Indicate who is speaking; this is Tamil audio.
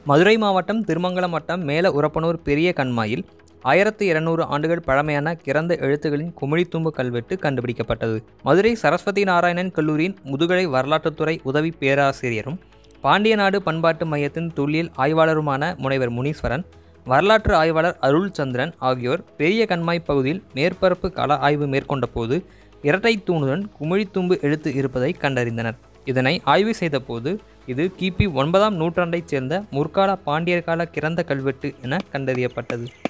Speaker 1: மதுரை மாவட்டம் திருமங்கலம் வட்டம் மேல உரப்பனூர் பெரிய கண்மாயில் ஆயிரத்து இருநூறு ஆண்டுகள் பழமையான கிறந்த எழுத்துகளின் குமிழித்தும்பு கல்வெட்டு கண்டுபிடிக்கப்பட்டது மதுரை சரஸ்வதி நாராயணன் கல்லூரியின் முதுகலை வரலாற்றுத்துறை உதவி பேராசிரியரும் பாண்டிய நாடு பண்பாட்டு மையத்தின் தொல்லியல் ஆய்வாளருமான முனைவர் முனீஸ்வரன் வரலாற்று ஆய்வாளர் அருள் சந்திரன் ஆகியோர் பெரிய கண்மாய் பகுதியில் மேற்பரப்பு கள ஆய்வு மேற்கொண்ட போது இரட்டை தூணுடன் குமிழித்தும்பு எழுத்து இருப்பதை கண்டறிந்தனர் இதனை ஆய்வு செய்தபோது இது கிபி ஒன்பதாம் நூற்றாண்டைச் சேர்ந்த முற்கால பாண்டியர் கால கிறந்த கல்வெட்டு என கண்டறியப்பட்டது